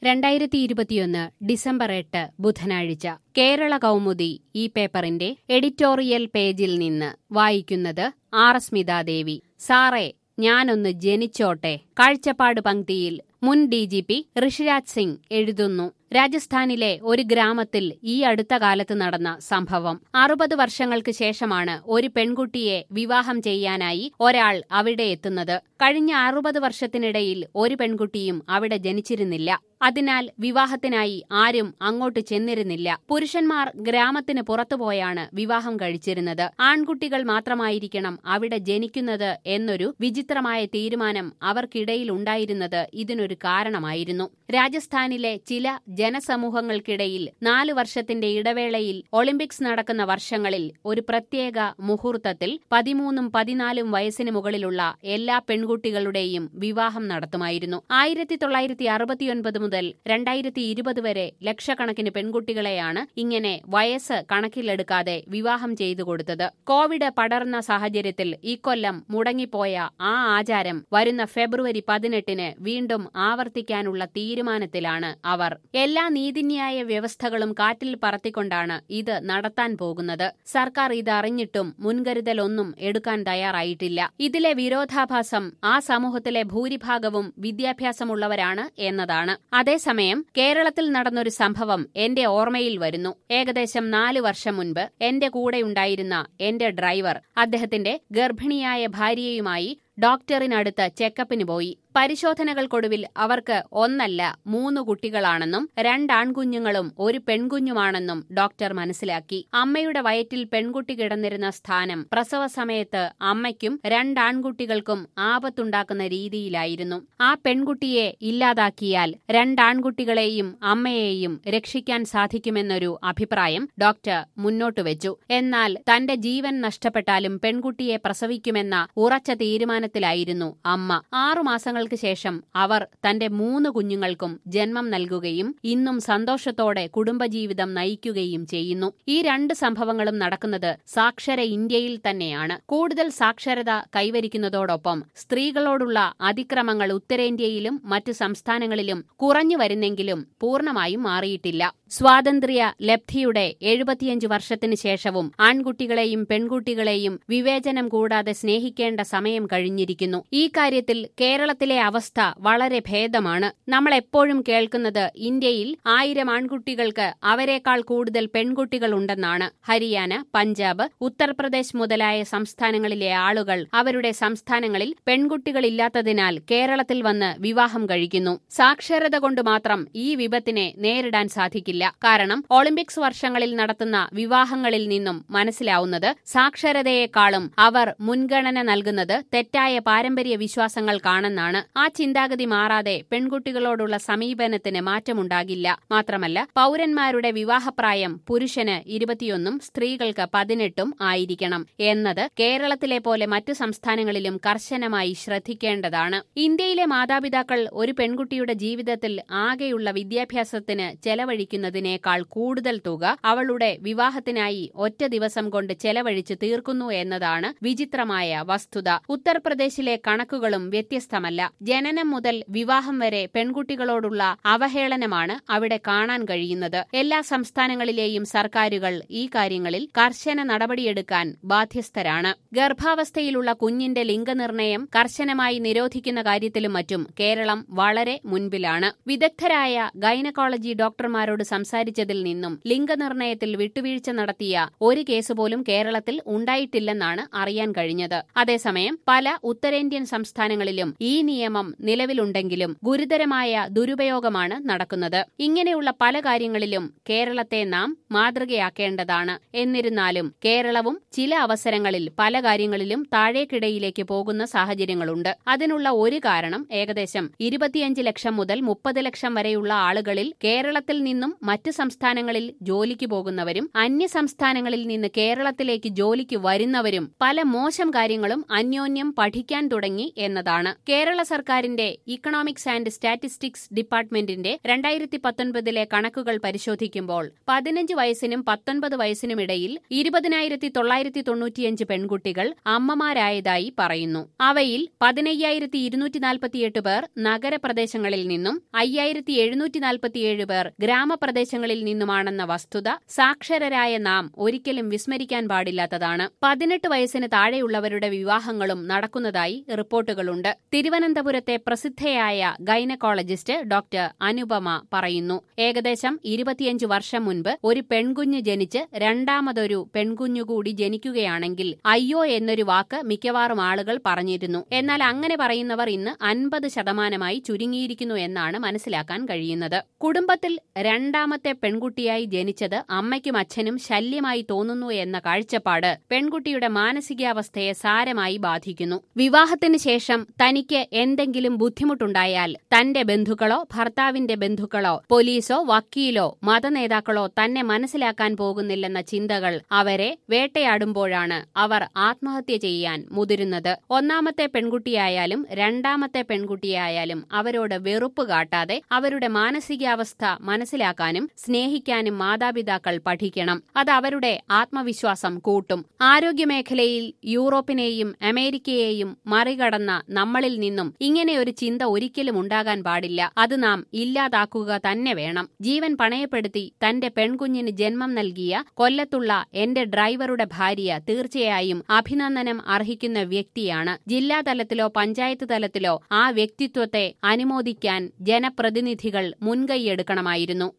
രണ്ടായിരത്തി ഇരുപത്തിയൊന്ന് ഡിസംബർ എട്ട് ബുധനാഴ്ച കേരള കൗമുദി ഈ പേപ്പറിന്റെ എഡിറ്റോറിയൽ പേജിൽ നിന്ന് വായിക്കുന്നത് ആർ സ്മിതാദേവി സാറേ ഞാനൊന്ന് ജനിച്ചോട്ടെ കാഴ്ചപ്പാട് പങ്ക്തിയിൽ മുൻ D G P Rishiraj Singh എഴുതുന്നു രാജസ്ഥാനിലെ ഒരു ഗ്രാമത്തിൽ ഈ അടുത്ത കാലത്ത് നടന്ന സംഭവം അറുപത് വർഷങ്ങൾക്ക് ശേഷമാണ് ഒരു പെൺകുട്ടിയെ വിവാഹം ചെയ്യാനായി ഒരാൾ അവിടെ എത്തുന്നത് കഴിഞ്ഞ അറുപത് വർഷത്തിനിടയിൽ ഒരു പെൺകുട്ടിയും അവിടെ ജനിച്ചിരുന്നില്ല അതിനാൽ വിവാഹത്തിനായി ആരും അങ്ങോട്ട് ചെന്നിരുന്നില്ല പുരുഷന്മാർ ഗ്രാമത്തിന് പുറത്തുപോയാണ് വിവാഹം കഴിച്ചിരുന്നത് ആൺകുട്ടികൾ മാത്രമായിരിക്കണം അവിടെ ജനിക്കുന്നത് എന്നൊരു വിചിത്രമായ തീരുമാനം അവർക്കിടയിൽ ഉണ്ടായിരുന്നത് ഇതിനൊരു കാരണമായിരുന്നു രാജസ്ഥാനിലെ ചില ജനസമൂഹങ്ങൾക്കിടയിൽ നാല് വർഷത്തിന്റെ ഇടവേളയിൽ ഒളിമ്പിക്സ് നടക്കുന്ന വർഷങ്ങളിൽ ഒരു പ്രത്യേക മുഹൂർത്തത്തിൽ പതിമൂന്നും പതിനാലും വയസ്സിന് മുകളിലുള്ള എല്ലാ പെൺകുട്ടികളുടെയും വിവാഹം നടത്തുമായിരുന്നു ആയിരത്തി തൊള്ളായിരത്തി അറുപത്തിയൊൻപത് മുതൽ രണ്ടായിരത്തി ഇരുപത് വരെ ലക്ഷക്കണക്കിന് പെൺകുട്ടികളെയാണ് ഇങ്ങനെ വയസ്സ് കണക്കിലെടുക്കാതെ വിവാഹം ചെയ്തു കൊടുത്തത് കോവിഡ് പടർന്ന സാഹചര്യത്തിൽ ഇക്കൊല്ലം മുടങ്ങിപ്പോയ ആ ആചാരം വരുന്ന ഫെബ്രുവരി പതിനെട്ടിന് വീണ്ടും ആവർത്തിക്കാനുള്ള തീരുമാനത്തിലാണ് അവർ എല്ലാ നീതിന്യായ വ്യവസ്ഥകളും കാറ്റിൽ പറത്തിക്കൊണ്ടാണ് ഇത് നടത്താൻ പോകുന്നത് സർക്കാർ ഇത് അറിഞ്ഞിട്ടും മുൻകരുതലൊന്നും എടുക്കാൻ തയ്യാറായിട്ടില്ല ഇതിലെ വിരോധാഭാസം ആ സമൂഹത്തിലെ ഭൂരിഭാഗവും വിദ്യാഭ്യാസമുള്ളവരാണ് എന്നതാണ് അതേസമയം കേരളത്തിൽ നടന്നൊരു സംഭവം എന്റെ ഓർമ്മയിൽ വരുന്നു ഏകദേശം നാല് വർഷം മുൻപ് എന്റെ കൂടെയുണ്ടായിരുന്ന എന്റെ ഡ്രൈവർ അദ്ദേഹത്തിന്റെ ഗർഭിണിയായ ഭാര്യയുമായി ഡോക്ടറിനടുത്ത് ചെക്കപ്പിന് പോയി പരിശോധനകൾക്കൊടുവിൽ അവർക്ക് ഒന്നല്ല മൂന്ന് കുട്ടികളാണെന്നും രണ്ടാൺകുഞ്ഞുങ്ങളും ഒരു പെൺകുഞ്ഞുമാണെന്നും ഡോക്ടർ മനസ്സിലാക്കി അമ്മയുടെ വയറ്റിൽ പെൺകുട്ടി കിടന്നിരുന്ന സ്ഥാനം പ്രസവ സമയത്ത് അമ്മയ്ക്കും രണ്ടാൺകുട്ടികൾക്കും ആപത്തുണ്ടാക്കുന്ന രീതിയിലായിരുന്നു ആ പെൺകുട്ടിയെ ഇല്ലാതാക്കിയാൽ രണ്ടാൺകുട്ടികളെയും അമ്മയെയും രക്ഷിക്കാൻ സാധിക്കുമെന്നൊരു അഭിപ്രായം ഡോക്ടർ മുന്നോട്ട് വെച്ചു എന്നാൽ തന്റെ ജീവൻ നഷ്ടപ്പെട്ടാലും പെൺകുട്ടിയെ പ്രസവിക്കുമെന്ന ഉറച്ച തീരുമാനത്തിലായിരുന്നു അമ്മ ആറുമാസങ്ങൾ വർഷങ്ങൾക്ക് ശേഷം അവർ തന്റെ മൂന്ന് കുഞ്ഞുങ്ങൾക്കും ജന്മം നൽകുകയും ഇന്നും സന്തോഷത്തോടെ കുടുംബജീവിതം നയിക്കുകയും ചെയ്യുന്നു ഈ രണ്ട് സംഭവങ്ങളും നടക്കുന്നത് സാക്ഷര ഇന്ത്യയിൽ തന്നെയാണ് കൂടുതൽ സാക്ഷരത കൈവരിക്കുന്നതോടൊപ്പം സ്ത്രീകളോടുള്ള അതിക്രമങ്ങൾ ഉത്തരേന്ത്യയിലും മറ്റു സംസ്ഥാനങ്ങളിലും കുറഞ്ഞു വരുന്നെങ്കിലും പൂർണ്ണമായും മാറിയിട്ടില്ല സ്വാതന്ത്ര്യ ലബ്ധിയുടെ എഴുപത്തിയഞ്ച് വർഷത്തിനു ശേഷവും ആൺകുട്ടികളെയും പെൺകുട്ടികളെയും വിവേചനം കൂടാതെ സ്നേഹിക്കേണ്ട സമയം കഴിഞ്ഞിരിക്കുന്നു ഈ കാര്യത്തിൽ കേരളത്തിലെ അവസ്ഥ വളരെ ഭേദമാണ് നമ്മൾ എപ്പോഴും കേൾക്കുന്നത് ഇന്ത്യയിൽ ആയിരം ആൺകുട്ടികൾക്ക് അവരെക്കാൾ കൂടുതൽ പെൺകുട്ടികൾ ഉണ്ടെന്നാണ് ഹരിയാന പഞ്ചാബ് ഉത്തർപ്രദേശ് മുതലായ സംസ്ഥാനങ്ങളിലെ ആളുകൾ അവരുടെ സംസ്ഥാനങ്ങളിൽ പെൺകുട്ടികളില്ലാത്തതിനാൽ കേരളത്തിൽ വന്ന് വിവാഹം കഴിക്കുന്നു സാക്ഷരത കൊണ്ട് മാത്രം ഈ വിപത്തിനെ നേരിടാൻ സാധിക്കില്ല കാരണം ഒളിമ്പിക്സ് വർഷങ്ങളിൽ നടത്തുന്ന വിവാഹങ്ങളിൽ നിന്നും മനസ്സിലാവുന്നത് സാക്ഷരതയെക്കാളും അവർ മുൻഗണന നൽകുന്നത് തെറ്റായ പാരമ്പര്യ വിശ്വാസങ്ങൾക്കാണെന്നാണ് ആ ചിന്താഗതി മാറാതെ പെൺകുട്ടികളോടുള്ള സമീപനത്തിന് മാറ്റമുണ്ടാകില്ല മാത്രമല്ല പൌരന്മാരുടെ വിവാഹപ്രായം പുരുഷന് ഇരുപത്തിയൊന്നും സ്ത്രീകൾക്ക് പതിനെട്ടും ആയിരിക്കണം എന്നത് കേരളത്തിലെ പോലെ മറ്റു സംസ്ഥാനങ്ങളിലും കർശനമായി ശ്രദ്ധിക്കേണ്ടതാണ് ഇന്ത്യയിലെ മാതാപിതാക്കൾ ഒരു പെൺകുട്ടിയുടെ ജീവിതത്തിൽ ആകെയുള്ള വിദ്യാഭ്യാസത്തിന് ചെലവഴിക്കുന്നതിനേക്കാൾ കൂടുതൽ തുക അവളുടെ വിവാഹത്തിനായി ഒറ്റ ദിവസം കൊണ്ട് ചെലവഴിച്ച് തീർക്കുന്നു എന്നതാണ് വിചിത്രമായ വസ്തുത ഉത്തർപ്രദേശിലെ കണക്കുകളും വ്യത്യസ്തമല്ല ജനനം മുതൽ വിവാഹം വരെ പെൺകുട്ടികളോടുള്ള അവഹേളനമാണ് അവിടെ കാണാൻ കഴിയുന്നത് എല്ലാ സംസ്ഥാനങ്ങളിലെയും സർക്കാരുകൾ ഈ കാര്യങ്ങളിൽ കർശന നടപടിയെടുക്കാൻ ബാധ്യസ്ഥരാണ് ഗർഭാവസ്ഥയിലുള്ള കുഞ്ഞിന്റെ ലിംഗനിർണയം കർശനമായി നിരോധിക്കുന്ന കാര്യത്തിലും മറ്റും കേരളം വളരെ മുൻപിലാണ് വിദഗ്ധരായ ഗൈനക്കോളജി ഡോക്ടർമാരോട് സംസാരിച്ചതിൽ നിന്നും ലിംഗനിർണയത്തിൽ വിട്ടുവീഴ്ച നടത്തിയ ഒരു കേസ് പോലും കേരളത്തിൽ ഉണ്ടായിട്ടില്ലെന്നാണ് അറിയാൻ കഴിഞ്ഞത് അതേസമയം പല ഉത്തരേന്ത്യൻ സംസ്ഥാനങ്ങളിലും ഈ നിയമം നിലവിലുണ്ടെങ്കിലും ഗുരുതരമായ ദുരുപയോഗമാണ് നടക്കുന്നത് ഇങ്ങനെയുള്ള പല കാര്യങ്ങളിലും കേരളത്തെ നാം മാതൃകയാക്കേണ്ടതാണ് എന്നിരുന്നാലും കേരളവും ചില അവസരങ്ങളിൽ പല കാര്യങ്ങളിലും താഴേക്കിടയിലേക്ക് പോകുന്ന സാഹചര്യങ്ങളുണ്ട് അതിനുള്ള ഒരു കാരണം ഏകദേശം ഇരുപത്തിയഞ്ച് ലക്ഷം മുതൽ മുപ്പത് ലക്ഷം വരെയുള്ള ആളുകളിൽ കേരളത്തിൽ നിന്നും മറ്റ് സംസ്ഥാനങ്ങളിൽ ജോലിക്ക് പോകുന്നവരും അന്യ സംസ്ഥാനങ്ങളിൽ നിന്ന് കേരളത്തിലേക്ക് ജോലിക്ക് വരുന്നവരും പല മോശം കാര്യങ്ങളും അന്യോന്യം പഠി പഠിക്കാൻ തുടങ്ങി എന്നതാണ് കേരള സർക്കാരിന്റെ ഇക്കണോമിക്സ് ആൻഡ് സ്റ്റാറ്റിസ്റ്റിക്സ് ഡിപ്പാർട്ട്മെന്റിന്റെ രണ്ടായിരത്തി പത്തൊൻപതിലെ കണക്കുകൾ പരിശോധിക്കുമ്പോൾ പതിനഞ്ച് വയസ്സിനും പത്തൊൻപത് വയസ്സിനുമിടയിൽ ഇരുപതിനായിരത്തി തൊള്ളായിരത്തി തൊണ്ണൂറ്റിയഞ്ച് പെൺകുട്ടികൾ അമ്മമാരായതായി പറയുന്നു അവയിൽ പതിനയ്യായിരത്തി ഇരുന്നൂറ്റി നാൽപ്പത്തിയെട്ട് പേർ നഗരപ്രദേശങ്ങളിൽ നിന്നും അയ്യായിരത്തി എഴുന്നൂറ്റി നാൽപ്പത്തിയേഴ് പേർ ഗ്രാമപ്രദേശങ്ങളിൽ നിന്നുമാണെന്ന വസ്തുത സാക്ഷരരായ നാം ഒരിക്കലും വിസ്മരിക്കാൻ പാടില്ലാത്തതാണ് പതിനെട്ട് വയസ്സിന് താഴെയുള്ളവരുടെ വിവാഹങ്ങളും നടക്കുന്നതായി റിപ്പോർട്ടുകളുണ്ട് തിരുവനന്തപുരത്തെ പ്രസിദ്ധയായ ഗൈനക്കോളജിസ്റ്റ് ഡോക്ടർ അനുപമ പറയുന്നു ഏകദേശം ഇരുപത്തിയഞ്ച് വർഷം മുൻപ് ഒരു പെൺകുഞ്ഞ് ജനിച്ച് രണ്ടാമതൊരു പെൺകുഞ്ഞുകൂടി ജനിക്കുകയാണെങ്കിൽ അയ്യോ എന്നൊരു വാക്ക് മിക്കവാറും ആളുകൾ പറഞ്ഞിരുന്നു എന്നാൽ അങ്ങനെ പറയുന്നവർ ഇന്ന് അൻപത് ശതമാനമായി ചുരുങ്ങിയിരിക്കുന്നു എന്നാണ് മനസ്സിലാക്കാൻ കഴിയുന്നത് കുടുംബത്തിൽ രണ്ടാമത്തെ പെൺകുട്ടിയായി ജനിച്ചത് അമ്മയ്ക്കും അച്ഛനും ശല്യമായി തോന്നുന്നു എന്ന കാഴ്ചപ്പാട് പെൺകുട്ടിയുടെ മാനസികാവസ്ഥയെ സാരമായി ബാധിക്കുന്നു വിവാഹത്തിന് ശേഷം തനിക്ക് എന്തെങ്കിലും ബുദ്ധിമുട്ടുണ്ടായാൽ തന്റെ ബന്ധുക്കളോ ഭർത്താവിന്റെ ബന്ധുക്കളോ പോലീസോ വക്കീലോ മതനേതാക്കളോ തന്നെ മനസ്സിലാക്കാൻ പോകുന്നില്ലെന്ന ചിന്തകൾ അവരെ വേട്ടയാടുമ്പോഴാണ് അവർ ആത്മഹത്യ ചെയ്യാൻ മുതിരുന്നത് ഒന്നാമത്തെ പെൺകുട്ടിയായാലും രണ്ടാമത്തെ പെൺകുട്ടിയായാലും അവരോട് വെറുപ്പ് കാട്ടാതെ അവരുടെ മാനസികാവസ്ഥ മനസ്സിലാക്കാനും സ്നേഹിക്കാനും മാതാപിതാക്കൾ പഠിക്കണം അത് അവരുടെ ആത്മവിശ്വാസം കൂട്ടും ആരോഗ്യമേഖലയിൽ യൂറോപ്പിനെയും അമേരിക്കയെയും മറികടന്ന നമ്മളിൽ നിന്നും ഇങ്ങനെയൊരു ചിന്ത ഒരിക്കലും ഉണ്ടാകാൻ പാടില്ല അത് നാം ഇല്ലാതാക്കുക തന്നെ വേണം ജീവൻ പണയപ്പെടുത്തി തന്റെ പെൺകുഞ്ഞിന് ജന്മം നൽകിയ കൊല്ലത്തുള്ള എന്റെ ഡ്രൈവറുടെ ഭാര്യ തീർച്ചയായും അഭിനന്ദനം അർഹിക്കുന്ന വ്യക്തിയാണ് ജില്ലാതലത്തിലോ പഞ്ചായത്ത് തലത്തിലോ ആ വ്യക്തിത്വത്തെ അനുമോദിക്കാൻ ജനപ്രതിനിധികൾ മുൻകൈയെടുക്കണമായിരുന്നു